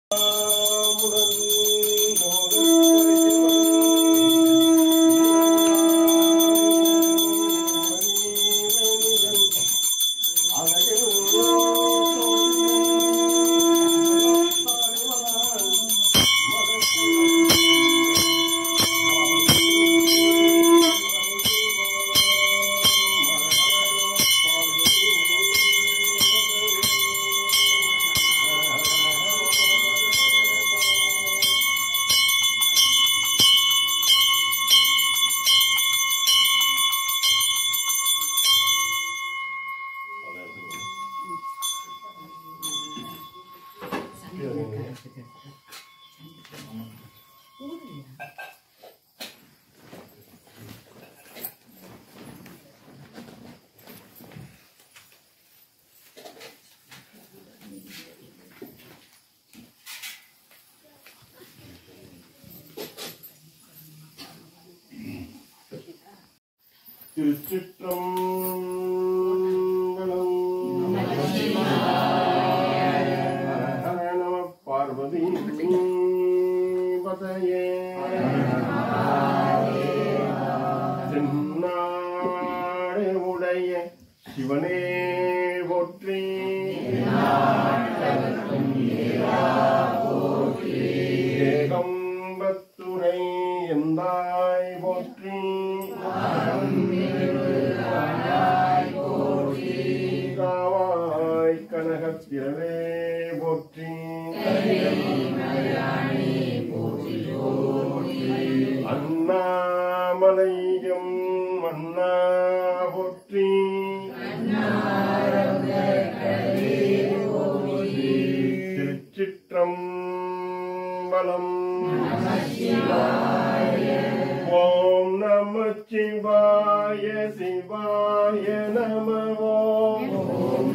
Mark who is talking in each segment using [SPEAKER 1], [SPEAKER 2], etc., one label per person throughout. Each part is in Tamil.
[SPEAKER 1] திருச்சிற்றம்பலம் ஹர நம பார்வதி பதையே தென்னாடு உடைய சிவனே போற்றி ஏகம்பத்துரை எந்தாய் போற்றி காவாய் கனகத்திரவே போற்றி அண்ணாமலையும் அண்ணா போற்றி திருச்சிற்றம்பலம் ஓம் நம சிவாய சிவாய நம ஓம்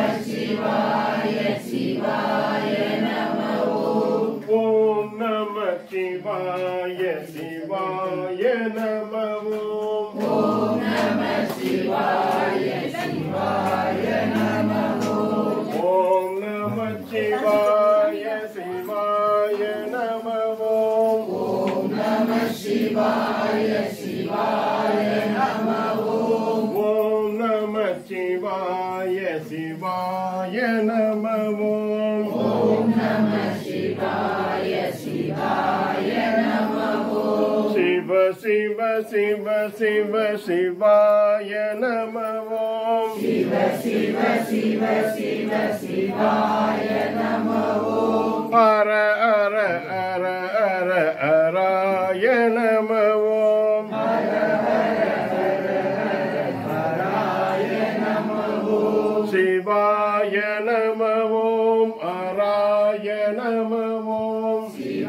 [SPEAKER 1] ஓம் நம சிவாய சிவாய நம ஓம் ஓம் நம சிவாய சிவாய நம ஓம் ஓம் நம சிவாய சிவாய நம ஓம் சிவ சிவ சிவ சிவ சிவாய நம ஓம் ஹர ஹர ஹர ஹர ஹராய நம ஓம் சிவாய நம ஓம் ஹராய நம ஓம்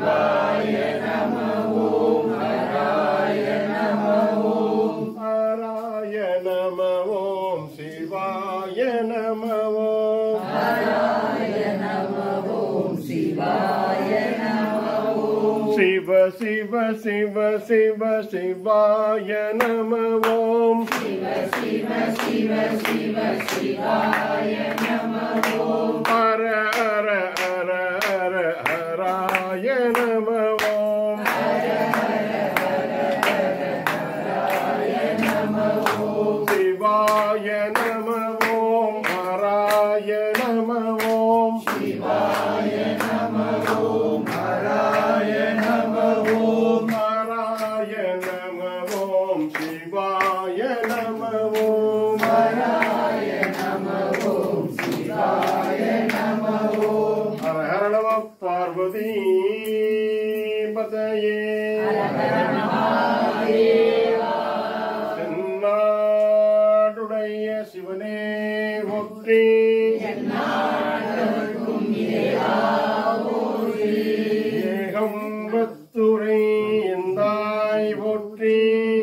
[SPEAKER 1] ஹராய நம ஓம் சிவாய நம ஓம் சிவ சிவ சிவ சிவ சிவாய நம ஓம் ஹர ஹர ஹர ஹர ஹராய நம ஓம் சிவாய நம ஓம் ஹராய நம ஓம் ஹராய நம ஓம் சிவாய நம ஓம் ஹர ஹர நம பார்வதி பதையே தென்னாடுடைய சிவனே ஒற்றி ஏகம்பத்துரை எந்தாய் போற்றி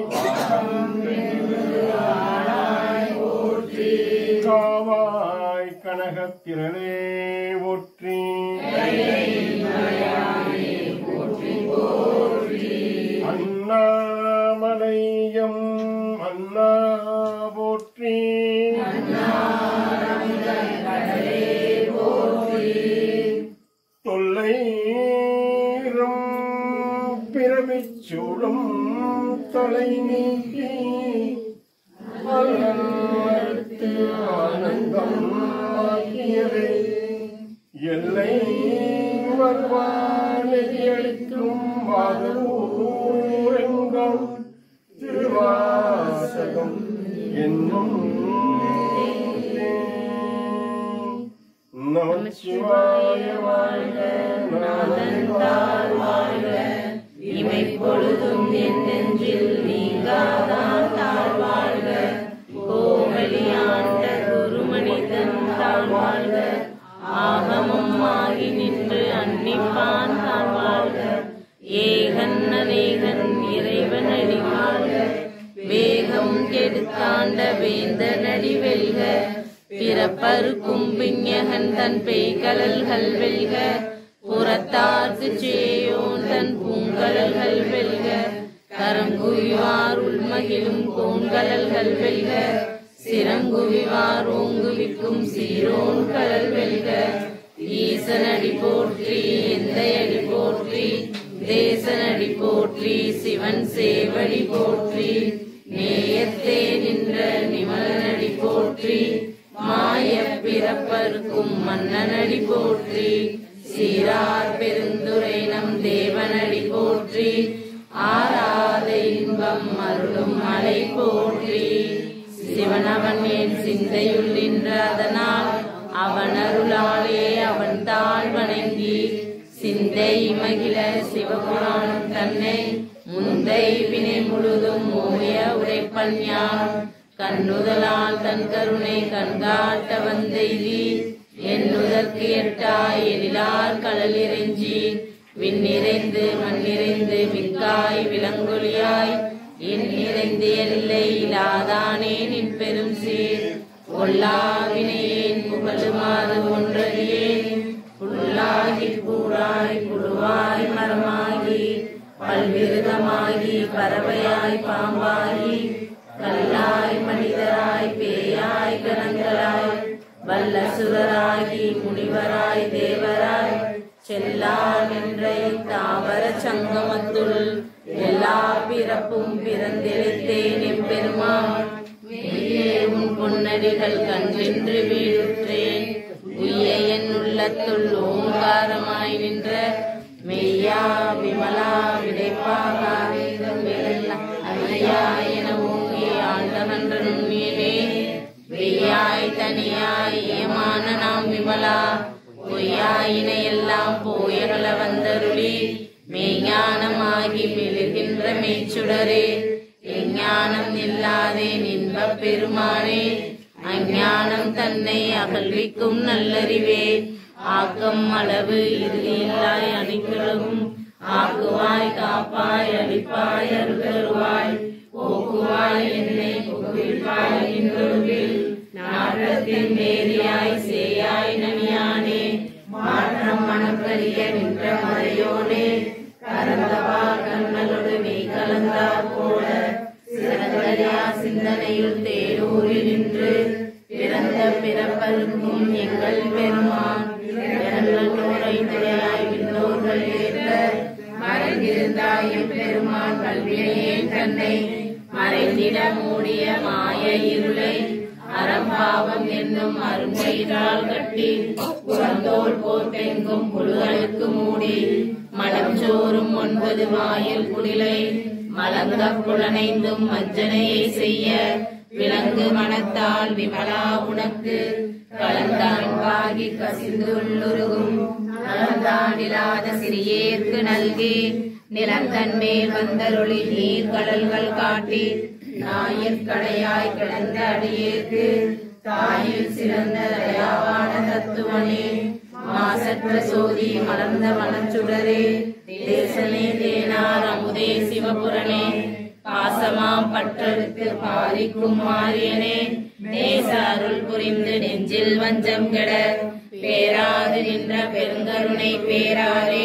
[SPEAKER 1] காவாய் கனகத்திரளே ஒற்றி அண்ணா பிறவிச்சூடும் தலை நீக்கி அல்லத்து ஆனந்தம் ஆக்கியதே எல்லை வருவானதி அளிக்கும் வாதூரெங்கும் திருவாசகம் என்னும் நமச்சிவாய வாழ்க நாதந்தாள் வாழ்க
[SPEAKER 2] இமை பொழுதும் என் நெஞ்சில் நீங்காதான் தாழ்வாழ்க கோவலியாண்ட குருமனிதன் தாழ்வாழ்க ஆகமும் ஆகி நின்று அன்னிப்பான் தாழ்வாழ்க ஏகன் அநேகன் இறைவன் அடி வாழ்க வேகம் கெடுத்தாண்ட வேந்தனடி வெல்க பிறப்பருக்கும் விஞ்ஞகன் தன் பேய்கலல்கள் வெல்க புறத்தார்க்கு சேயோன் தன் பூங்கலல்கள் வெல்க கரங்குவிவார் உள்மகிழும் கோண்கலல்கள் வெல்க சிறங்குவிவார் ஓங்குவிக்கும் சீரோன் கலல் வெல்க ஈசனடி போற்றி எந்தையடி போற்றி தேசனடி போற்றி சிவன் சேவடி போற்றி நேயத்தே நின்ற நிமலனடி போற்றி மாய பிறப்பருக்கும் மன்னனடி போற்றி சீரார் பெருந்துரை நம் தேவனடி போற்றி ஆராத இன்பம் அருளும் மலை போற்றி சிவனவன் என் சிந்தையுள் நின்ற அதனால் அவன் அருளாலே அவன் தாழ் வணங்கி சிந்தை மகிழ சிவபுராணம் தன்னை முந்தை வினை முழுதும் மோய உரைப்பன் யான் கண்ணுதலால் தன் கருணை கண்காட்ட வந்தெய்தி என்னுதற்கு எட்டாய் எழிலார் கடல் இறைஞ்சி விண்ணிறைந்து மண்ணிறைந்து மிக்காய் விலங்கொலியாய் என் நிறைந்து எல்லை இலாதானே நின் பெரும் சீர் கொல்லாவினையேன் புகழுமாறு ஒன்றறியேன் புல்லாகி கூறாய் புழுவாய் மரமாகி பல்விருதமாகி பறவையாய் பாம்பாகி கல்லாய் மனிதராய் பேயாய் கணங்களாய் வல்லசுரராகி முனிவராய் தேவராய் செல்லா நின்ற தாவர சங்கமத்துள் எல்லா பிறப்பும் பிறந்திருத்தேன் எம்பெருமான் மெய்யே உன் பொன்னடிகள் கன்றின்று வீடுற்றேன் உய்ய என் உள்ளத்துள் ஓங்காரமாய் நின்ற மெய்யா விமலா விடைப்பாகா வேதம் வேலெல்லாம் ஐயா என ஓங்கி ஆண்டவன்ற நுண்ணியனே வெய்யாய் தனியாய் ஏமான நாம் விமலா பொய்யாயின எல்லாம் போயகல வந்தருளி மெய்ஞானமாகி மெழுகின்ற மெய்ச்சுடரே எஞ்ஞானம் இல்லாதே இன்பப் பெருமானே அஞ்ஞானம் தன்னை அகழ்விக்கும் நல்லறிவே ஆக்கம் அளவு இறுதியில்லாய் அணிகளும் ஆக்குவாய் காப்பாய் அளிப்பாய் அருள்வாய் போக்குவாய் என்னை புகுவிப்பாய் இன்றொழுவில் நாட்டத்தின் நேரியாய் சேயாய் நனியானே மாற்றம் மனக்கரிய நின்ற மறையோனே கரந்தவா கண்ணலோடு மெய் கலந்தார் போல சிறந்தறியா சிந்தனையில் தேரூரில் நின்று பிறந்த பிறப்பருக்கும் எங்கள் பெருமான் எங்கள் நூறை துறையாய் விண்ணோர்கள் ஏற்ற மறைந்திருந்தாய் எம் பெருமான் கல்வியே தன்னை மறைந்திட மூடிய மாய இருளை அறம்பாவம் என்னும் அருங்கயிறால் கட்டி புறந்தோல் போட்டெங்கும் புழுகளுக்கு மூடி மலம் சோறும் ஒன்பது வாயில் குடிலை மலங்க புலனைந்தும் மஞ்சனையை செய்ய விலங்கு மனத்தால் விமலா உனக்கு கலந்த அன்பாகி கசிந்து உள்ளுருகும் நலந்தாண்டிலாத சிறியேற்கு நல்கி நிலந்தன் மேல் வந்தருளி நீர் கடல்கள் காட்டி ஞாயிற்கடையாய் கிடந்த அடியேற்கு தாயில் சிறந்த தயாவான தத்துவனே மாசற்ற சோதி மலர்ந்த வனச்சுடரே தேசனே தேனார் அமுதே சிவபுரனே பாசமாம் பற்றெடுத்து பாரிக்கும் மாரியனே நேச அருள் புரிந்து நெஞ்சில் வஞ்சம் கெட பேராது நின்ற பெருங்கருணை பேராரே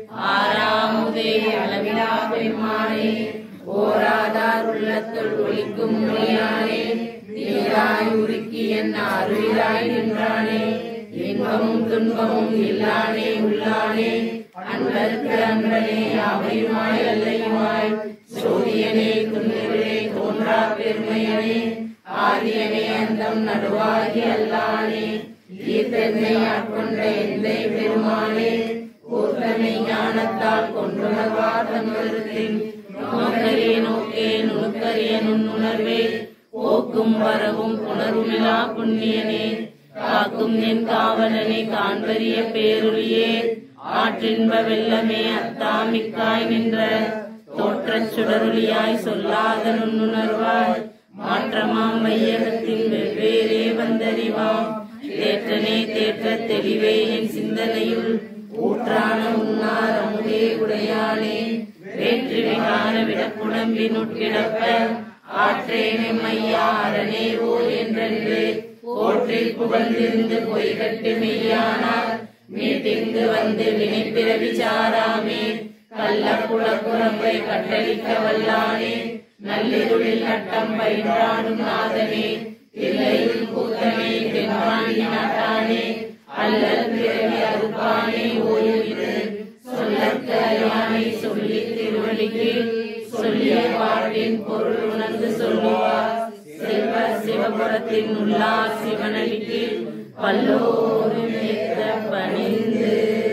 [SPEAKER 2] ஆறாமுதே அளவிலா பெருமானே ஓராதார் உள்ளத்துள் ஒளிக்கும் மொழியானே நீராய் உருக்கி என் அருளாய் நின்றானே இன்பமும் துன்பமும் இல்லானே உள்ளானே அன்பருக்கு அன்பனே அவையுமாய் அல்லையுமாய் சோதியனே துணிவிலே தோன்றா பெருமையனே ஆதியனே அந்தம் நடுவாகி அல்லானே ஈர்த்தென்னை ஆட்கொண்ட எந்தை பெருமானே கூர்த்தனை ஞானத்தால் கொண்டுணர்வார் தம் கருத்தின் நோக்கரிய நோக்கே நுணுக்கரிய நுண்ணுணர்வே போக்கும் வரவும் புணர்வுமிலா புண்ணியனே காக்கும் என் காவலனை காண்பரிய பேருளியே ஆற்றின்ப வெள்ளமே அத்தாமிக்காய் நின்ற தோற்றச் சுடருளியாய் சொல்லாத நுண்ணுணர்வாய் மாற்றமாம் மையகத்தின் வெவ்வேறே வந்தறிவாம் தேற்றனே தேற்ற தெளிவே என் சிந்தனையுள் ஊற்றான உன்னார் அமுதே உடையானே வேற்று விகார விடப்புடம்பின் உட்கிடப்ப ஆற்றேனே மையா அரணே ஓ என்றென்று போற்றில் புகழ்ந்திருந்து பொய் கட்டு மெய்யானார் மீட்டிங்கு வந்து வினைப்பிறவி சாராமே கள்ள குலக்குறம்பை கட்டளிக்க வல்லானே நள்ளிருளில் நட்டம் பயின்றாடும் நாதனே தில்லையுள் கூத்தனே தென்பாண்டி நாட்டானே அல்லல் பிறவி அறுப்பானே ஓய்வு சொல்லற்க யானை சொல்லி திருவடிக்கு சொல்லிய பாட்டின் பொருள் உணர்ந்து சொல்லுவார் செல்வ சிவபுரத்தின் உள்ளார் சிவனடிக்கு பல்லோரும் ஏத்த பணிந்து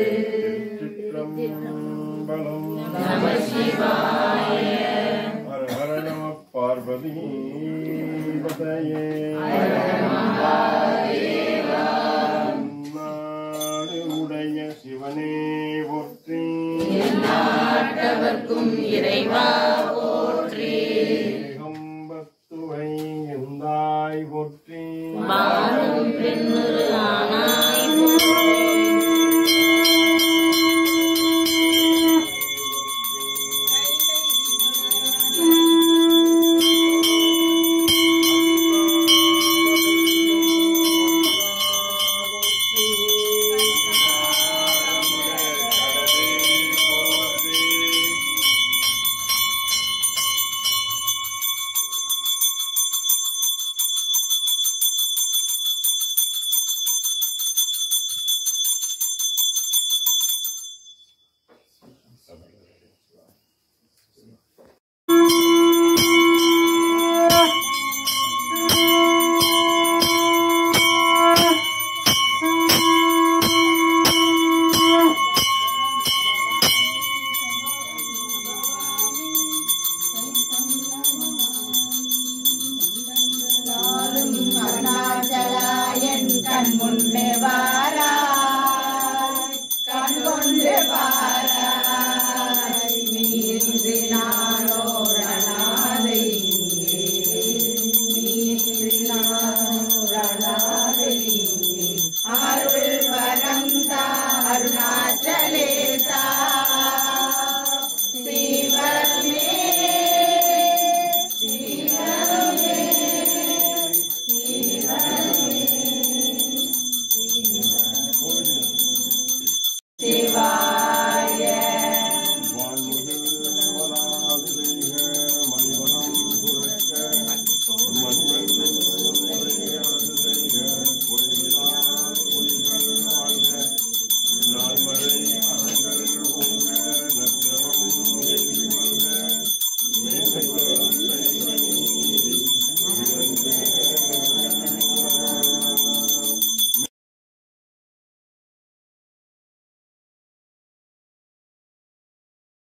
[SPEAKER 1] சிற்றம்பலம்
[SPEAKER 2] நம சிவாய
[SPEAKER 1] ஹர ஹர நம பார்வதி பதையே நாடு உடைய சிவனே போற்றி
[SPEAKER 2] நாட்டவர்க்கும் இறைவா